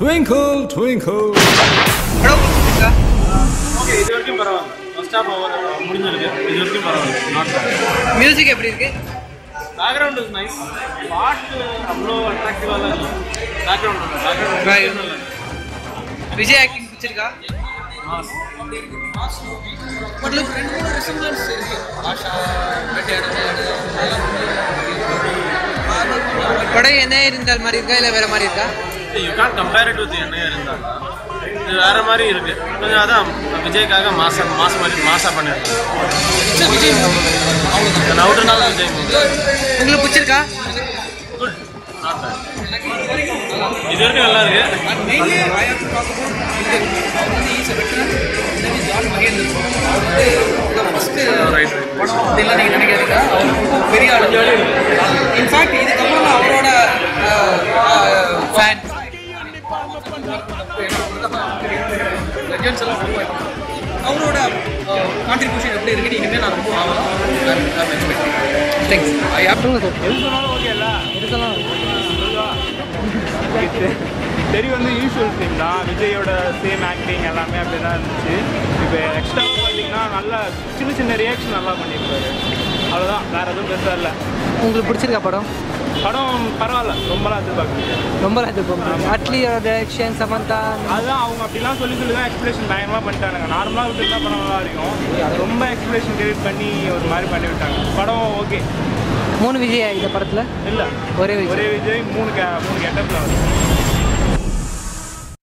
Twinkle, twinkle. படம் பிடிச்சிருக்கா okay இது வரைக்கும் பரவாயில்ல ஃபர்ஸ்ட் ஹாஃப் ஓவர் முடிஞ்சிருக்கு இது வரைக்கும் பரவாயில்ல நாட் பேட் மியூசிக் எப்படி இருக்கு பேக்ரவுண்ட் இஸ் நைஸ் பாட்டு அவ்வளோ அட்ராக்டிவாக இல்லை பேக்ரவுண்ட் பேக்ரவுண்ட் விஜய் ஆக்டிங் பிடிச்சிருக்கா மாஸ் मतलब ரெண்டு மூணு ரிசம்பிளன்ஸ் இருக்கு ஆஷா படம் என்ன இருந்தால் மாதிரி இருக்கா இல்லை வேற மாதிரி இருக்கா you can compare it with என்ன இருந்தா இது வேற மாதிரி இருக்கு கொஞ்சம் அதான் விஜய்க்காக மாசம் மாசம் மாதிரி மாசா பண்ணிருக்கேன் விஜய் நவுட்டுனால விஜய் உங்களுக்கு பிடிச்சிருக்கா குட் நாட் பேட் இது வரைக்கும் நல்லா இருக்கு mainly I have to talk about Vijay. அவர் வந்து is veteran then John Mahendra அவர் வந்து ஃபர்ஸ்ட் ரைட் படம் அப்படிலாம் நீங்கள் நினைக்காதீங்க அவர் ரொம்ப பெரிய ஆளு இன்ஃபேக்ட் இதுக்கப்புறம் நான் அவரோட ஃபேன் லெஜண்ட்ஸ் எல்லாம் உருவாக்கி அவரோட கான்ட்ரிபியூஷன் எப்படி இருக்குன்னு இனிமேல் நான் ரொம்ப ஆகலாம் தேங்க்ஸ் ஐ ஹேவ் டு தெரி வந்து யூஸ்வல் ஃபிலிம் தான் விஜயோட சேம் ஆக்டிங் எல்லாமே அப்படி தான் இருந்துச்சு இப்போ எக்ஸ்ட்ராவாக பார்த்தீங்கன்னா நல்லா சின்ன சின்ன ரியாக்ஷன் நல்லா பண்ணியிருப்பாரு அவ்வளோதான் வேறு எதுவும் பெருசாக இல்லை உங்களுக்கு பிடிச்சிருக்கா படம் படம் பரவாயில்ல ரொம்பலாம் எதிர்பார்க்குறேன் ரொம்ப எதிர்பார்க்கும் அட்லியோட டைரக்ஷன் சமந்தா அதுதான் அவங்க அப்படிலாம் சொல்லி சொல்லி தான் எக்ஸ்பிளேஷன் பயங்கரமாக பண்ணிட்டாங்க நார்மலாக விட்டுருந்தா படம் நல்லா இருக்கும் ரொம்ப எக்ஸ்பிளேஷன் கிரியேட் பண்ணி ஒரு மாதிரி பண்ணி விட்டாங்க படம் ஓகே மூணு விஜய் இந்த படத்தில் இல்லை ஒரே விஜய் ஒரே விஜய் மூணு கே மூணு கெட்டப்பில் வருது